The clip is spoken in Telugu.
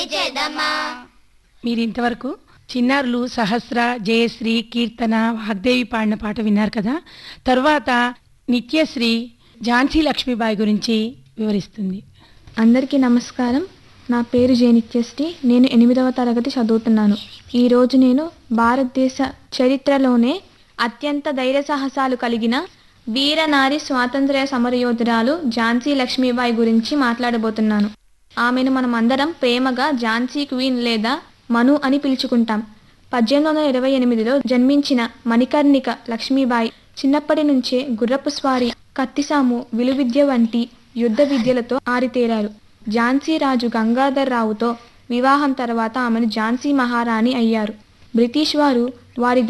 చేద్దామా మీరు ఇంతవరకు చిన్నారులు సహస్ర జయశ్రీ కీర్తన వాగ్దేవి పాడిన పాట విన్నారు కదా తరువాత నిత్యశ్రీ ఝాన్సీ లక్ష్మీబాయి గురించి వివరిస్తుంది అందరికీ నమస్కారం నా పేరు జే నిత్యశ్రీ నేను ఎనిమిదవ తరగతి చదువుతున్నాను ఈరోజు నేను భారతదేశ చరిత్రలోనే అత్యంత ధైర్య సాహసాలు కలిగిన వీరనారి స్వాతంత్ర్య సమరయోధురాలు ఝాన్సీ లక్ష్మీబాయి గురించి మాట్లాడబోతున్నాను ఆమెను మనం అందరం ప్రేమగా ఝాన్సీ క్వీన్ లేదా మను అని పిలుచుకుంటాం పద్దెనిమిది వందల ఇరవై ఎనిమిదిలో జన్మించిన మణికర్ణిక లక్ష్మీబాయి చిన్నప్పటి నుంచే గుర్రపు స్వారీ కత్తిసాము విలువిద్య వంటి యుద్ధ విద్యలతో ఆరితేరారు ఝాన్సీ రాజు గంగాధర్ రావుతో వివాహం తర్వాత ఆమెను ఝాన్సీ మహారాణి అయ్యారు బ్రిటిష్ వారు వారి